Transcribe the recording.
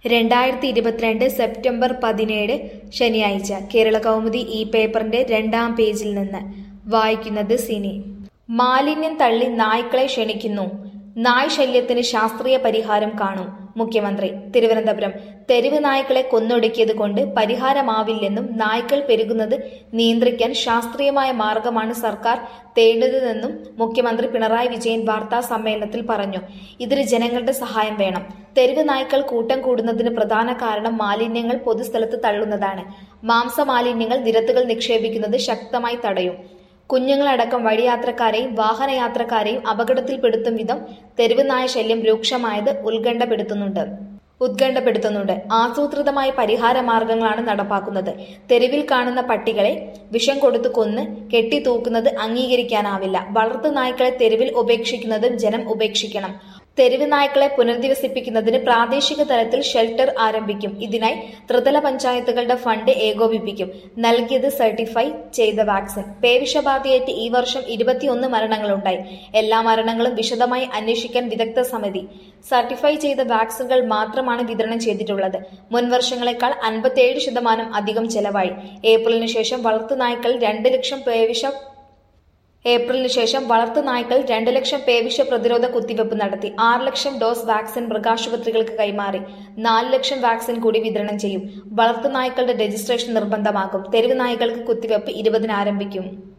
രണ്ടായിരത്തി ഇരുപത്തിരണ്ട് സെപ്റ്റംബർ പതിനേഴ് ശനിയാഴ്ച കേരള കൗമുദി ഈ പേപ്പറിന്റെ രണ്ടാം പേജിൽ നിന്ന് വായിക്കുന്നത് സിനി മാലിന്യം തള്ളി നായ്ക്കളെ ക്ഷണിക്കുന്നു നായ് ശല്യത്തിന് ശാസ്ത്രീയ പരിഹാരം കാണും മുഖ്യമന്ത്രി തിരുവനന്തപുരം തെരുവ് നായ്ക്കളെ കൊന്നൊടുക്കിയത് കൊണ്ട് പരിഹാരമാവില്ലെന്നും നായ്ക്കൾ പെരുകുന്നത് നിയന്ത്രിക്കാൻ ശാസ്ത്രീയമായ മാർഗമാണ് സർക്കാർ തേടുന്നതെന്നും മുഖ്യമന്ത്രി പിണറായി വിജയൻ വാർത്താ സമ്മേളനത്തിൽ പറഞ്ഞു ഇതിന് ജനങ്ങളുടെ സഹായം വേണം തെരുവ് നായ്ക്കൾ കൂട്ടം കൂടുന്നതിന് പ്രധാന കാരണം മാലിന്യങ്ങൾ പൊതുസ്ഥലത്ത് തള്ളുന്നതാണ് മാംസമാലിന്യങ്ങൾ നിരത്തുകൾ നിക്ഷേപിക്കുന്നത് ശക്തമായി തടയും കുഞ്ഞുങ്ങളടക്കം വഴിയാത്രക്കാരെയും വാഹനയാത്രക്കാരെയും അപകടത്തിൽപ്പെടുത്തും വിധം തെരുവ് നായ ശല്യം രൂക്ഷമായത് ഉത്കണ്ഠപ്പെടുത്തുന്നുണ്ട് ഉത്കണ്ഠപ്പെടുത്തുന്നുണ്ട് ആസൂത്രിതമായ പരിഹാര മാർഗങ്ങളാണ് നടപ്പാക്കുന്നത് തെരുവിൽ കാണുന്ന പട്ടികളെ വിഷം കൊടുത്തു കൊന്ന് കെട്ടിത്തൂക്കുന്നത് അംഗീകരിക്കാനാവില്ല വളർത്തു നായ്ക്കളെ തെരുവിൽ ഉപേക്ഷിക്കുന്നതും ജനം ഉപേക്ഷിക്കണം തെരുവ് നായ്ക്കളെ പുനരധിവസിപ്പിക്കുന്നതിന് പ്രാദേശിക തലത്തിൽ ഷെൽട്ടർ ആരംഭിക്കും ഇതിനായി ത്രിതല പഞ്ചായത്തുകളുടെ ഫണ്ട് ഏകോപിപ്പിക്കും നൽകിയത് സർട്ടിഫൈ ചെയ്ത വാക്സിൻ പേവിഷബാധയേറ്റ് ഈ വർഷം ഇരുപത്തിയൊന്ന് മരണങ്ങളുണ്ടായി എല്ലാ മരണങ്ങളും വിശദമായി അന്വേഷിക്കാൻ വിദഗ്ധ സമിതി സർട്ടിഫൈ ചെയ്ത വാക്സിനുകൾ മാത്രമാണ് വിതരണം ചെയ്തിട്ടുള്ളത് മുൻ വർഷങ്ങളെക്കാൾ അൻപത്തിയേഴ് ശതമാനം അധികം ചെലവായി ഏപ്രിലിന് ശേഷം വളർത്തു നായ്ക്കൾ രണ്ട് ലക്ഷം പേവിഷ ഏപ്രിലിന് ശേഷം വളർത്തു നായ്ക്കൾ രണ്ട് ലക്ഷം പേവിഷ പ്രതിരോധ കുത്തിവയ്പ് നടത്തി ആറ് ലക്ഷം ഡോസ് വാക്സിൻ മൃഗാശുപത്രികൾക്ക് കൈമാറി നാല് ലക്ഷം വാക്സിൻ കൂടി വിതരണം ചെയ്യും വളർത്തു നായ്ക്കളുടെ രജിസ്ട്രേഷൻ നിർബന്ധമാക്കും തെരുവ് നായ്ക്കൾക്ക് കുത്തിവയ്പ് ഇരുപതിന് ആരംഭിക്കും